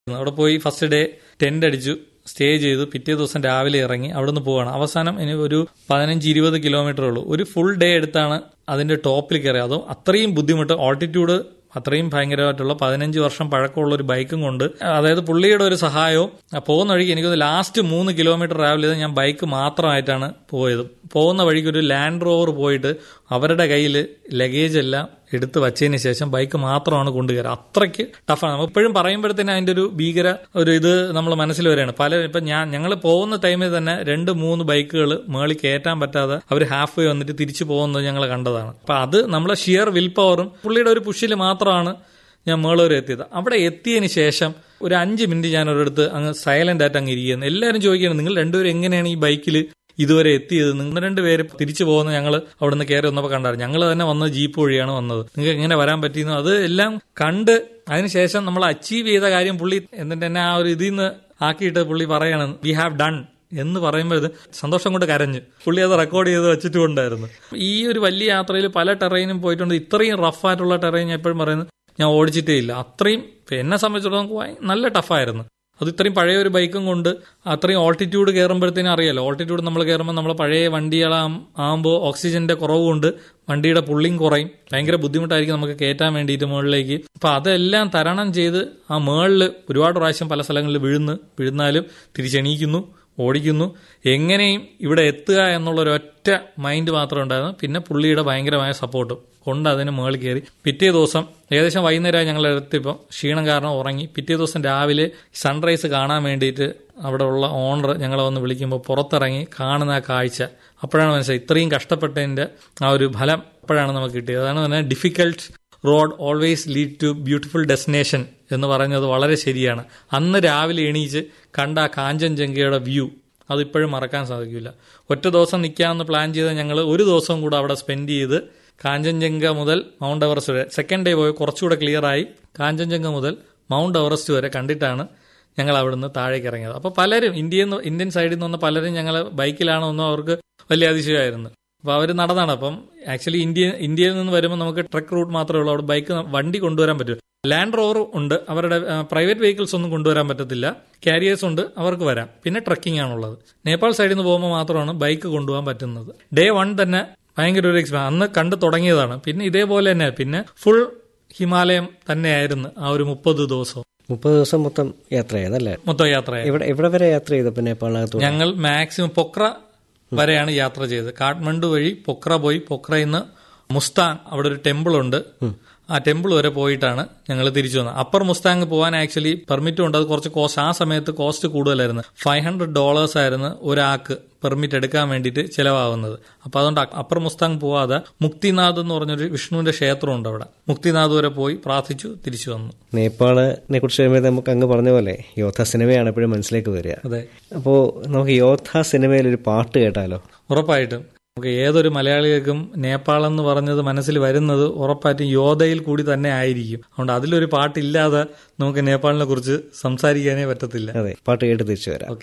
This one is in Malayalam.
അവിടെ പോയി ഫസ്റ്റ് ഡേ ടെന്റ് അടിച്ചു സ്റ്റേ ചെയ്തു പിറ്റേ ദിവസം രാവിലെ ഇറങ്ങി അവിടുന്ന് പോവാണ് അവസാനം ഇനി ഒരു പതിനഞ്ച് ഇരുപത് കിലോമീറ്റർ ഉള്ളൂ ഒരു ഫുൾ ഡേ എടുത്താണ് അതിന്റെ ടോപ്പിൽ കയറി അതും അത്രയും ബുദ്ധിമുട്ട് ഓൾട്ടിറ്റ്യൂഡ് അത്രയും ഭയങ്കരമായിട്ടുള്ള പതിനഞ്ച് വർഷം പഴക്കമുള്ള ഒരു ബൈക്കും കൊണ്ട് അതായത് പുള്ളിയുടെ ഒരു സഹായവും ആ പോകുന്ന വഴിക്ക് എനിക്കൊന്ന് ലാസ്റ്റ് മൂന്ന് കിലോമീറ്റർ ട്രാവൽ ചെയ്ത് ഞാൻ ബൈക്ക് മാത്രമായിട്ടാണ് പോയത് പോകുന്ന വഴിക്ക് ഒരു ലാൻഡ് റോവർ പോയിട്ട് അവരുടെ കയ്യിൽ ലഗേജ് എല്ലാം എടുത്ത് വച്ചതിന് ശേഷം ബൈക്ക് മാത്രമാണ് കൊണ്ടുകയറുക അത്രയ്ക്ക് ടഫാണ് നമ്മൾ ഇപ്പോഴും പറയുമ്പോഴത്തേന് അതിന്റെ ഒരു ഭീകര ഒരു ഇത് നമ്മൾ മനസ്സിൽ വരികയാണ് പല ഇപ്പൊ ഞാൻ ഞങ്ങൾ പോകുന്ന ടൈമിൽ തന്നെ രണ്ട് മൂന്ന് ബൈക്കുകൾ മേളിൽ കയറ്റാൻ പറ്റാതെ അവർ ഹാഫ് വേ വന്നിട്ട് തിരിച്ചു പോകുന്നത് ഞങ്ങൾ കണ്ടതാണ് അപ്പൊ അത് നമ്മളെ ഷിയർ വിൽ പവറും പുള്ളിയുടെ ഒരു പുഷിൽ മാത്രമാണ് ഞാൻ മേളൂർ എത്തിയത് അവിടെ എത്തിയതിന് ശേഷം ഒരു അഞ്ച് മിനിറ്റ് ഞാൻ ഒരിടത്ത് അങ്ങ് സൈലന്റ് ആയിട്ട് അങ്ങ് ഇരിക്കുന്നത് എല്ലാവരും ചോദിക്കുകയാണ് നിങ്ങൾ രണ്ടുപേരും എങ്ങനെയാണ് ഈ ബൈക്കിൽ ഇതുവരെ എത്തിയത് നിങ്ങൾ രണ്ടുപേര് തിരിച്ചു പോകുന്ന ഞങ്ങൾ അവിടെ നിന്ന് കയറി വന്നപ്പോൾ കണ്ടായിരുന്നു ഞങ്ങൾ തന്നെ വന്നത് ജീപ്പ് വഴിയാണ് വന്നത് നിങ്ങൾക്ക് എങ്ങനെ വരാൻ പറ്റിയെന്നു അത് എല്ലാം കണ്ട് അതിനുശേഷം നമ്മൾ അച്ചീവ് ചെയ്ത കാര്യം പുള്ളി എന്നിട്ട് എന്നെ ആ ഒരു ഇതിൽ നിന്ന് ആക്കിയിട്ട് പുള്ളി പറയാണ് വി ഹാവ് ഡൺ എന്ന് പറയുമ്പോൾ ഇത് സന്തോഷം കൊണ്ട് കരഞ്ഞു പുള്ളി അത് റെക്കോർഡ് ചെയ്ത് വെച്ചിട്ടുണ്ടായിരുന്നു ഈ ഒരു വലിയ യാത്രയിൽ പല ടെറൈനും പോയിട്ടുണ്ട് ഇത്രയും റഫായിട്ടുള്ള ടെറൈൻ ഞാൻ എപ്പോഴും പറയുന്നത് ഞാൻ ഓടിച്ചിട്ടേ ഇല്ല അത്രയും എന്നെ സംബന്ധിച്ചിടത്തോളം ഭയ- നല്ല ടഫായിരുന്നു അത് ഇത്രയും പഴയ ഒരു ബൈക്കും കൊണ്ട് അത്രയും ഓൾട്ടിറ്റ്യൂഡ് കയറുമ്പോഴത്തേനും അറിയാലോ ഓൾട്ടിറ്റ്യൂഡ് നമ്മൾ കയറുമ്പോൾ നമ്മൾ പഴയ വണ്ടികളാം ആകുമ്പോൾ ഓക്സിജന്റെ കുറവുകൊണ്ട് വണ്ടിയുടെ പുള്ളിങ് കുറയും ഭയങ്കര ബുദ്ധിമുട്ടായിരിക്കും നമുക്ക് കയറ്റാൻ വേണ്ടിയിട്ട് മുകളിലേക്ക് അപ്പൊ അതെല്ലാം തരണം ചെയ്ത് ആ മേളിൽ ഒരുപാട് പ്രാവശ്യം പല സ്ഥലങ്ങളിൽ വീഴുന്നു വീഴുന്നാലും തിരിച്ചെണീക്കുന്നു ഓടിക്കുന്നു എങ്ങനെയും ഇവിടെ എത്തുക എന്നുള്ള ഒരു ഒറ്റ മൈൻഡ് മാത്രമേ ഉണ്ടായിരുന്നു പിന്നെ പുള്ളിയുടെ ഭയങ്കരമായ സപ്പോർട്ടും കൊണ്ട് അതിന് മുകളിൽ കയറി പിറ്റേ ദിവസം ഏകദേശം വൈകുന്നേരമായി ഞങ്ങൾ എത്തിയപ്പോൾ ക്ഷീണം കാരണം ഉറങ്ങി പിറ്റേ ദിവസം രാവിലെ സൺറൈസ് കാണാൻ വേണ്ടിയിട്ട് അവിടെ ഉള്ള ഓണർ ഞങ്ങളെ വന്ന് വിളിക്കുമ്പോൾ പുറത്തിറങ്ങി കാണുന്ന ആ കാഴ്ച അപ്പോഴാണ് മനസ്സിലായി ഇത്രയും കഷ്ടപ്പെട്ടതിന്റെ ആ ഒരു ഫലം അപ്പോഴാണ് നമുക്ക് കിട്ടിയത് അതാണ് പറഞ്ഞാൽ difficult road always lead to beautiful destination എന്ന് പറയുന്നത് വളരെ ശരിയാണ് അന്ന് രാവിലെ എണീച്ച് കണ്ട ആ കാഞ്ചൻജംഗയുടെ വ്യൂ അതിപ്പോഴും മറക്കാൻ സാധിക്കില്ല ഒറ്റ ദിവസം നിൽക്കാമെന്ന് പ്ലാൻ ചെയ്ത ഞങ്ങൾ ഒരു ദിവസം കൂടെ അവിടെ സ്പെൻഡ് ചെയ്ത് കാഞ്ചൻജംഗ മുതൽ മൗണ്ട് എവറസ്റ്റ് വരെ സെക്കൻഡ് ഡേ പോയി കുറച്ചുകൂടെ ക്ലിയർ ആയി കാഞ്ചൻജംഗ മുതൽ മൗണ്ട് എവറസ്റ്റ് വരെ കണ്ടിട്ടാണ് ഞങ്ങൾ അവിടുന്ന് താഴേക്ക് ഇറങ്ങിയത് അപ്പോൾ പലരും ഇന്ത്യയിൽ നിന്ന് ഇന്ത്യൻ സൈഡിൽ നിന്ന് വന്ന പലരും ഞങ്ങൾ ബൈക്കിലാണെന്നോ അവർക്ക് വലിയ അതിശയമായിരുന്നു അപ്പോൾ അവർ നടന്നാണ് അപ്പം ആക്ച്വലി ഇന്ത്യ ഇന്ത്യയിൽ നിന്ന് വരുമ്പോൾ നമുക്ക് ട്രക്ക് റൂട്ട് മാത്രമേ ഉള്ളൂ അവിടെ ബൈക്ക് വണ്ടി കൊണ്ടുവരാൻ പറ്റും ലാൻഡ് റോവർ ഉണ്ട് അവരുടെ പ്രൈവറ്റ് വെഹിക്കിൾസ് ഒന്നും കൊണ്ടുവരാൻ പറ്റത്തില്ല കാരിയേഴ്സ് ഉണ്ട് അവർക്ക് വരാം പിന്നെ ട്രക്കിംഗ് ആണുള്ളത് നേപ്പാൾ സൈഡിൽ നിന്ന് പോകുമ്പോൾ മാത്രമാണ് ബൈക്ക് കൊണ്ടുപോകാൻ പറ്റുന്നത് ഡേ വൺ തന്നെ ഭയങ്കര ഒരു എക്സ്പീരിയൻസ് അന്ന് കണ്ടു തുടങ്ങിയതാണ് പിന്നെ ഇതേപോലെ തന്നെ പിന്നെ ഫുൾ ഹിമാലയം തന്നെയായിരുന്നു ആ ഒരു മുപ്പത് ദിവസവും മുപ്പത് ദിവസം മൊത്തം യാത്ര ചെയ്തല്ലേ മൊത്തം യാത്രയായി ഇവിടെ ഇവിടെ വരെ യാത്ര ചെയ്തപ്പോ നേപ്പാളിനകത്ത് ഞങ്ങൾ മാക്സിമം പൊക്ര വരെയാണ് യാത്ര ചെയ്തത് കാഠ്മണ്ഡു വഴി പൊക്ര പോയി പൊക്രയിൽ നിന്ന് മുസ്താങ് അവിടെ ഒരു ടെമ്പിൾ ഉണ്ട് ആ ടെമ്പിൾ വരെ പോയിട്ടാണ് ഞങ്ങൾ തിരിച്ചു വന്നത് അപ്പർ മുസ്താങ് പോകാൻ ആക്ച്വലി പെർമിറ്റും ഉണ്ട് അത് കുറച്ച് കോസ്റ്റ് ആ സമയത്ത് കോസ്റ്റ് കൂടുതലായിരുന്നു ഫൈവ് ഹൺഡ്രഡ് ഡോളേഴ്സ് ആയിരുന്നു ഒരാൾക്ക് പെർമിറ്റ് എടുക്കാൻ വേണ്ടിയിട്ട് ചിലവാകുന്നത് അപ്പൊ അതുകൊണ്ട് അപ്പർ മുസ്താങ് പോവാതെ മുക്തിനാഥ് എന്ന് പറഞ്ഞൊരു വിഷ്ണുവിന്റെ ക്ഷേത്രമുണ്ട് അവിടെ മുക്തിനാഥ് വരെ പോയി പ്രാർത്ഥിച്ചു തിരിച്ചു വന്നു നേപ്പാളിനെ കുറിച്ച് വരുമ്പോൾ നമുക്ക് അങ്ങ് പറഞ്ഞ പോലെ യോദ്ധ സിനിമയാണ് എപ്പോഴും മനസ്സിലേക്ക് വരിക അതെ അപ്പോൾ നമുക്ക് യോദ്ധ സിനിമയിൽ ഒരു പാട്ട് കേട്ടാലോ ഉറപ്പായിട്ടും നമുക്ക് ഏതൊരു മലയാളികൾക്കും നേപ്പാൾ എന്ന് പറഞ്ഞത് മനസ്സിൽ വരുന്നത് ഉറപ്പായിട്ടും യോധയിൽ കൂടി തന്നെ ആയിരിക്കും അതുകൊണ്ട് അതിലൊരു പാട്ടില്ലാതെ നമുക്ക് നേപ്പാളിനെ കുറിച്ച് സംസാരിക്കാനേ പറ്റത്തില്ല അതെ പാട്ട് കേട്ട് തിരിച്ചു വരാം ഓക്കെ